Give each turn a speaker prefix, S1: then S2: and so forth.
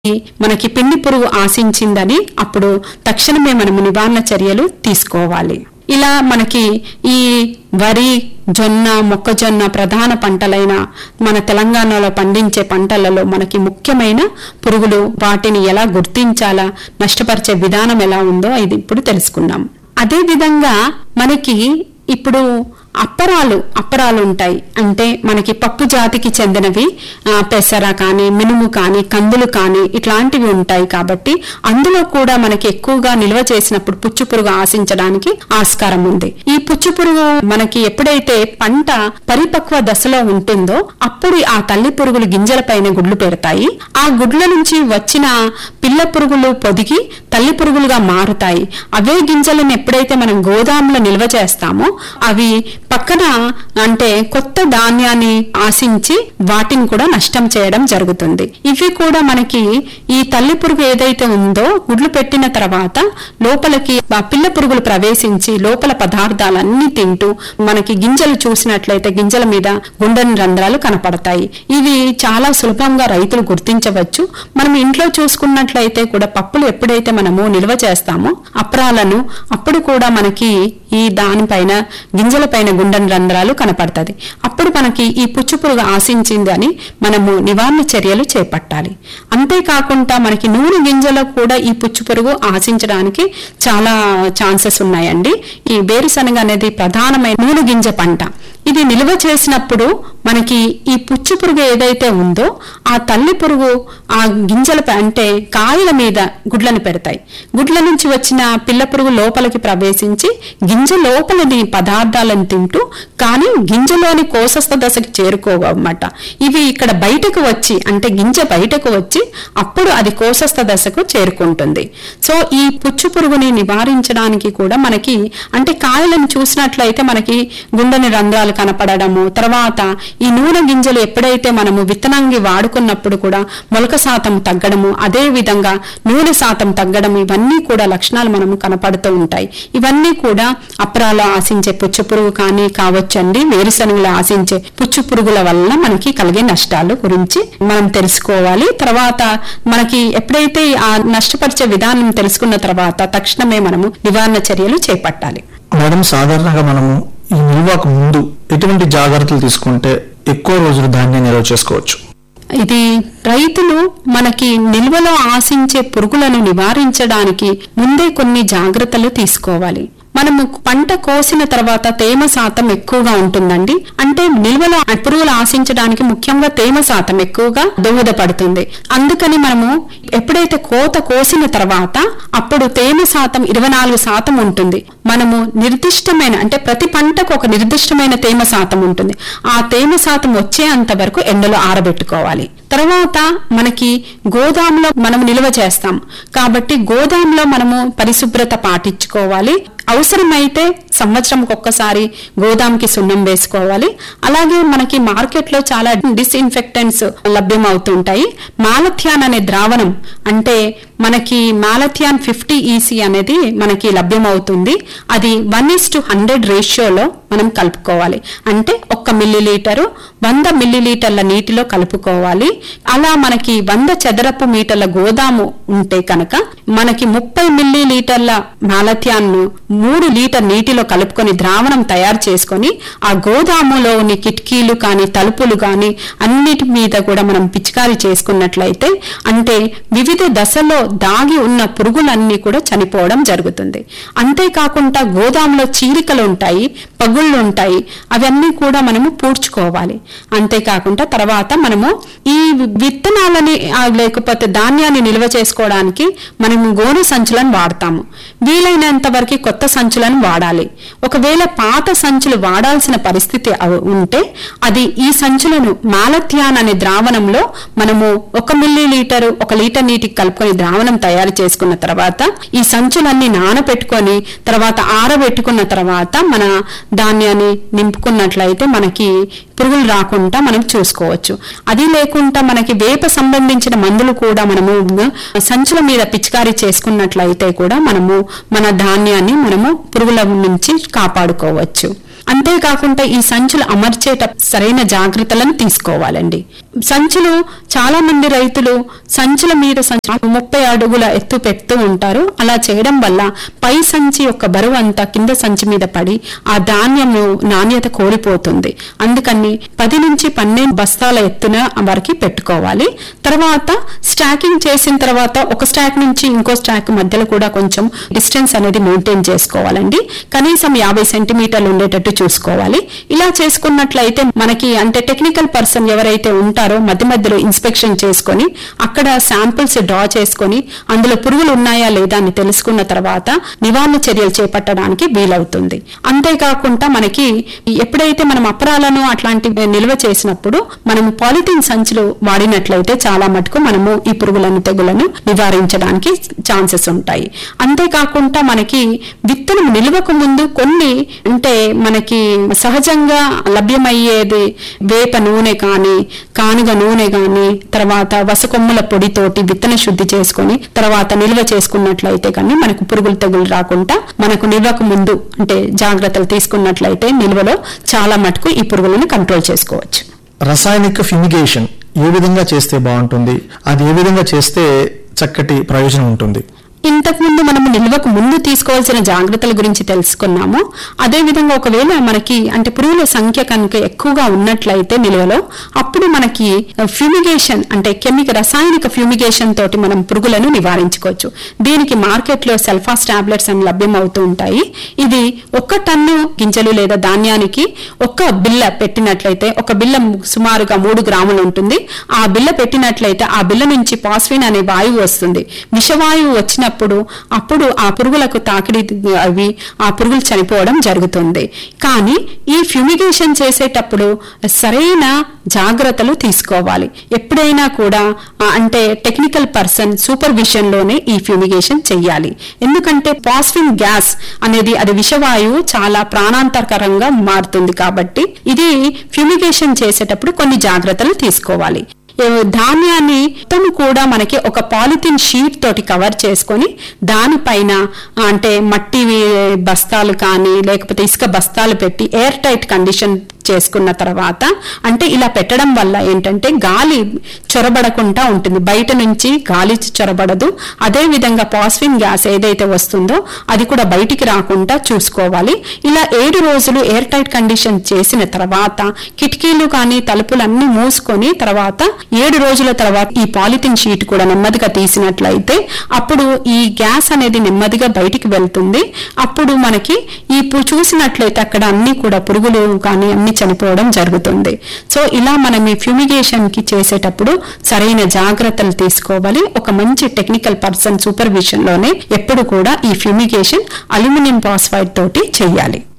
S1: మనకి పిండి పురుగు ఆశించిందని అప్పుడు తక్షణమే మనము నివారణ చర్యలు తీసుకోవాలి ఇలా మనకి ఈ వరి జొన్న మొక్కజొన్న ప్రధాన పంటలైన మన తెలంగాణలో పండించే పంటలలో మనకి ముఖ్యమైన పురుగులు వాటిని ఎలా గుర్తించాలా నష్టపరిచే విధానం ఎలా ఉందో ఇది ఇప్పుడు తెలుసుకుందాం అదే విధంగా మనకి ఇప్పుడు అప్పరాలు అప్పరాలు ఉంటాయి అంటే మనకి పప్పు జాతికి చెందినవి ఆ, పెసర కానీ మినుము కానీ కందులు కానీ ఇట్లాంటివి ఉంటాయి కాబట్టి అందులో కూడా మనకి ఎక్కువగా నిల్వ చేసినప్పుడు పుచ్చు పురుగు ఆశించడానికి ఆస్కారం ఉంది ఈ పుచ్చు పురుగు మనకి ఎప్పుడైతే పంట పరిపక్వ దశలో ఉంటుందో అప్పుడు ఆ తల్లి పురుగులు గింజల పైన గుడ్లు పెడతాయి ఆ గుడ్ల నుంచి వచ్చిన పిల్ల పురుగులు పొదిగి తల్లి పురుగులుగా మారుతాయి అవే గింజలను ఎప్పుడైతే మనం గోదాంలో నిల్వ చేస్తామో అవి పక్కన అంటే కొత్త ధాన్యాన్ని ఆశించి వాటిని కూడా నష్టం చేయడం జరుగుతుంది ఇవి కూడా మనకి ఈ తల్లి పురుగు ఏదైతే ఉందో గుడ్లు పెట్టిన తర్వాత లోపలికి ఆ పిల్ల పురుగులు ప్రవేశించి లోపల పదార్థాలన్నీ తింటూ మనకి గింజలు చూసినట్లయితే గింజల మీద గుండెని రంధ్రాలు కనపడతాయి ఇవి చాలా సులభంగా రైతులు గుర్తించవచ్చు మనం ఇంట్లో చూసుకున్నట్లయితే కూడా పప్పులు ఎప్పుడైతే మనము నిల్వ చేస్తామో అప్రాలను అప్పుడు కూడా మనకి ఈ దానిపైన గింజల పైన గుండెని రంధ్రాలు కనపడుతుంది అప్పుడు మనకి ఈ పుచ్చు పురుగు ఆశించింది అని మనము నివారణ చర్యలు చేపట్టాలి అంతేకాకుండా మనకి నూనె గింజలో కూడా ఈ పుచ్చు పురుగు ఆశించడానికి చాలా ఛాన్సెస్ ఉన్నాయండి ఈ వేరుశనగ అనేది ప్రధానమైన నూనె గింజ పంట ఇది నిల్వ చేసినప్పుడు మనకి ఈ పుచ్చు పురుగు ఏదైతే ఉందో ఆ తల్లి పురుగు ఆ గింజలపై అంటే కాయల మీద గుడ్లను పెడతాయి గుడ్ల నుంచి వచ్చిన పిల్ల పురుగు లోపలికి ప్రవేశించి గింజ లోపలని పదార్థాలను తింటూ కానీ గింజలోని కోసస్థ దశకి చేరుకోవన్నమాట ఇవి ఇక్కడ బయటకు వచ్చి అంటే గింజ బయటకు వచ్చి అప్పుడు అది కోసస్థ దశకు చేరుకుంటుంది సో ఈ పుచ్చు పురుగుని నివారించడానికి కూడా మనకి అంటే కాయలను చూసినట్లయితే మనకి గుండెని రంధ్రాలు కనపడము తర్వాత ఈ నూనె గింజలు ఎప్పుడైతే మనము విత్తనంగి వాడుకున్నప్పుడు కూడా మొలక శాతం తగ్గడము అదే విధంగా నూనె శాతం తగ్గడం ఇవన్నీ కూడా లక్షణాలు మనము కనపడుతూ ఉంటాయి ఇవన్నీ కూడా అప్రాలో ఆశించే పుచ్చు పురుగు కానీ కావచ్చండి వేరుశనగలు ఆశించే పుచ్చు పురుగుల వల్ల మనకి కలిగే నష్టాలు గురించి మనం తెలుసుకోవాలి తర్వాత మనకి ఎప్పుడైతే ఆ నష్టపరిచే విధానం తెలుసుకున్న తర్వాత తక్షణమే మనము నివారణ చర్యలు చేపట్టాలి
S2: మేడం సాధారణంగా మనము ఈ నిల్వకు ముందు ఎటువంటి జాగ్రత్తలు తీసుకుంటే ఎక్కువ రోజులు ధాన్యం నిల్వ చేసుకోవచ్చు
S1: ఇది రైతులు మనకి నిల్వలో ఆశించే పురుగులను నివారించడానికి ముందే కొన్ని జాగ్రత్తలు తీసుకోవాలి మనము పంట కోసిన తర్వాత తేమ శాతం ఎక్కువగా ఉంటుందండి అంటే నిల్వలో పురుగులు ఆశించడానికి ముఖ్యంగా తేమ శాతం ఎక్కువగా దోహదపడుతుంది అందుకని మనము ఎప్పుడైతే కోత కోసిన తర్వాత అప్పుడు తేమ శాతం ఇరవై నాలుగు శాతం ఉంటుంది మనము నిర్దిష్టమైన అంటే ప్రతి పంటకు ఒక నిర్దిష్టమైన తేమ శాతం ఉంటుంది ఆ తేమ శాతం వచ్చేంత వరకు ఎండలో ఆరబెట్టుకోవాలి తర్వాత మనకి గోదాంలో మనం నిల్వ చేస్తాం కాబట్టి గోదాంలో మనము పరిశుభ్రత పాటించుకోవాలి అవసరమైతే సంవత్సరంకి ఒక్కసారి గోదాంకి సున్నం వేసుకోవాలి అలాగే మనకి మార్కెట్లో చాలా డిస్ఇన్ఫెక్టెంట్స్ లభ్యం అవుతుంటాయి మాలథ్యాన్ అనే ద్రావణం అంటే మనకి మాలథ్యాన్ ఫిఫ్టీ ఈసీ అనేది మనకి లభ్యం అవుతుంది అది వన్ ఇస్ టు హండ్రెడ్ రేషియోలో మనం కలుపుకోవాలి అంటే ఒక్క మిల్లీ లీటరు వంద మిల్లీ లీటర్ల నీటిలో కలుపుకోవాలి అలా మనకి వంద చదరపు మీటర్ల గోదాము ఉంటే కనుక మనకి ముప్పై మిల్లీ లీటర్ల మాలథ్యాన్ను మూడు లీటర్ నీటిలో కలుపుకొని ద్రావణం తయారు చేసుకొని ఆ గోదాములోని కిటికీలు కానీ తలుపులు కానీ అన్నిటి మీద కూడా మనం పిచికారీ చేసుకున్నట్లయితే అంటే వివిధ దశలో దాగి ఉన్న పురుగులన్నీ కూడా చనిపోవడం జరుగుతుంది అంతేకాకుండా గోదాంలో చీలికలు ఉంటాయి పగుళ్ళు ఉంటాయి అవన్నీ కూడా మనము పూడ్చుకోవాలి అంతేకాకుండా తర్వాత మనము ఈ విత్తనాలని ఆ, లేకపోతే ధాన్యాన్ని నిల్వ చేసుకోవడానికి మనము గోనె సంచులను వాడతాము వీలైనంత వరకు కొత్త సంచులను వాడాలి ఒకవేళ పాత సంచులు వాడాల్సిన పరిస్థితి అవ- ఉంటే అది ఈ సంచులను మాలథ్యాన్ అనే ద్రావణంలో మనము ఒక మిల్లీ లీటర్ ఒక లీటర్ నీటికి కలుపుకొని ద్రావణం తయారు చేసుకున్న తర్వాత ఈ సంచులన్నీ నానబెట్టుకొని తర్వాత ఆరబెట్టుకున్న తర్వాత మన ధాన్యాన్ని నింపుకున్నట్లయితే మనకి పురుగులు రాకుండా మనం చూసుకోవచ్చు అది లేకుండా మనకి వేప సంబంధించిన మందులు కూడా మనము సంచుల మీద పిచికారీ చేసుకున్నట్లయితే కూడా మనము మన ధాన్యాన్ని మనము పురుగుల నుంచి కాపాడుకోవచ్చు అంతేకాకుండా ఈ సంచులు అమర్చేట సరైన జాగ్రత్తలను తీసుకోవాలండి సంచులు చాలా మంది రైతులు సంచుల మీద సంచులు ముప్పై అడుగుల ఎత్తు పెడుతూ ఉంటారు అలా చేయడం వల్ల పై సంచి యొక్క బరువు అంతా కింద సంచి మీద పడి ఆ ధాన్యము నాణ్యత కోల్పోతుంది అందుకని పది నుంచి పన్నెండు బస్తాల ఎత్తున వరకు పెట్టుకోవాలి తర్వాత స్టాకింగ్ చేసిన తర్వాత ఒక స్టాక్ నుంచి ఇంకో స్టాక్ మధ్యలో కూడా కొంచెం డిస్టెన్స్ అనేది మెయింటైన్ చేసుకోవాలండి కనీసం యాభై సెంటీమీటర్లు ఉండేటట్టు చూసుకోవాలి ఇలా చేసుకున్నట్లయితే మనకి అంటే టెక్నికల్ పర్సన్ ఎవరైతే ఉంటారో మధ్య మధ్యలో ఇన్స్పెక్షన్ చేసుకొని అక్కడ శాంపిల్స్ డ్రా చేసుకొని అందులో పురుగులు ఉన్నాయా లేదా అని తెలుసుకున్న తర్వాత నివారణ చర్యలు చేపట్టడానికి వీలవుతుంది అంతేకాకుండా మనకి ఎప్పుడైతే మనం అపరాలను అట్లాంటివి నిల్వ చేసినప్పుడు మనం పాలిథిన్ సంచులు వాడినట్లయితే చాలా మటుకు మనము ఈ పురుగులను తెగులను నివారించడానికి ఛాన్సెస్ ఉంటాయి అంతేకాకుండా మనకి విత్తనం నిల్వకు ముందు కొన్ని అంటే మనకి సహజంగా లభ్యమయ్యేది వేప నూనె కానీ కానుగ నూనె కానీ తర్వాత వసకొమ్ముల పొడితోటి విత్తన శుద్ధి చేసుకొని తర్వాత నిల్వ చేసుకున్నట్లయితే కానీ మనకు పురుగులు తెగులు రాకుండా మనకు నిల్వకు ముందు అంటే జాగ్రత్తలు తీసుకున్నట్లయితే నిల్వలో చాలా మటుకు ఈ పురుగులను కంట్రోల్ చేసుకోవచ్చు
S2: రసాయనిక ఫ్యూమిగేషన్ ఏ విధంగా చేస్తే బాగుంటుంది అది ఏ విధంగా చేస్తే చక్కటి ప్రయోజనం ఉంటుంది
S1: ఇంతకుముందు మనం నిల్వకు ముందు తీసుకోవాల్సిన జాగ్రత్తల గురించి తెలుసుకున్నాము అదే విధంగా ఒకవేళ మనకి అంటే పురుగుల సంఖ్య కనుక ఎక్కువగా ఉన్నట్లయితే నిల్వలో అప్పుడు మనకి ఫ్యూమిగేషన్ అంటే కెమికల్ రసాయనిక ఫ్యూమిగేషన్ తోటి మనం పురుగులను నివారించుకోవచ్చు దీనికి మార్కెట్ లో సెల్ఫాస్ టాబ్లెట్స్ అని లభ్యమవుతూ ఉంటాయి ఇది ఒక్క టన్ను గింజలు లేదా ధాన్యానికి ఒక్క బిల్ల పెట్టినట్లయితే ఒక బిల్ల సుమారుగా మూడు గ్రాములు ఉంటుంది ఆ బిల్ల పెట్టినట్లయితే ఆ బిల్ల నుంచి పాస్ఫిన్ అనే వాయువు వస్తుంది విషవాయువు వచ్చినప్పుడు అప్పుడు ఆ పురుగులకు తాకిడి అవి ఆ పురుగులు చనిపోవడం జరుగుతుంది కానీ ఈ ఫ్యూమిగేషన్ చేసేటప్పుడు సరైన జాగ్రత్తలు తీసుకోవాలి ఎప్పుడైనా కూడా ఆ, అంటే టెక్నికల్ పర్సన్ సూపర్విజన్ లోనే ఈ ఫ్యూమిగేషన్ చెయ్యాలి ఎందుకంటే పాస్ఫిన్ గ్యాస్ అనేది అది విషవాయువు చాలా ప్రాణాంతకరంగా మారుతుంది కాబట్టి ఇది ఫ్యూమిగేషన్ చేసేటప్పుడు కొన్ని జాగ్రత్తలు తీసుకోవాలి ఏ ధాన్యాన్ని మొత్తం కూడా మనకి ఒక పాలిథిన్ షీట్ తోటి కవర్ చేసుకొని దానిపైన అంటే మట్టి బస్తాలు కానీ లేకపోతే ఇసుక బస్తాలు పెట్టి ఎయిర్ టైట్ కండిషన్ చేసుకున్న తర్వాత అంటే ఇలా పెట్టడం వల్ల ఏంటంటే గాలి చొరబడకుండా ఉంటుంది బయట నుంచి గాలి చొరబడదు అదే విధంగా పాస్ఫిన్ గ్యాస్ ఏదైతే వస్తుందో అది కూడా బయటికి రాకుండా చూసుకోవాలి ఇలా ఏడు రోజులు ఎయిర్ టైట్ కండిషన్ చేసిన తర్వాత కిటికీలు కానీ తలుపులన్నీ మూసుకొని తర్వాత ఏడు రోజుల తర్వాత ఈ పాలిథిన్ షీట్ కూడా నెమ్మదిగా తీసినట్లయితే అప్పుడు ఈ గ్యాస్ అనేది నెమ్మదిగా బయటికి వెళ్తుంది అప్పుడు మనకి ఈ పు- చూసినట్లయితే అక్కడ అన్ని కూడా పురుగులు కానీ అన్ని చనిపోవడం జరుగుతుంది సో ఇలా మనం ఈ ఫ్యూమిగేషన్ కి చేసేటప్పుడు సరైన జాగ్రత్తలు తీసుకోవాలి ఒక మంచి టెక్నికల్ పర్సన్ సూపర్విజన్ లోనే ఎప్పుడు కూడా ఈ ఫ్యూమిగేషన్ అల్యూమినియం ఫాస్ఫైడ్ తోటి చేయాలి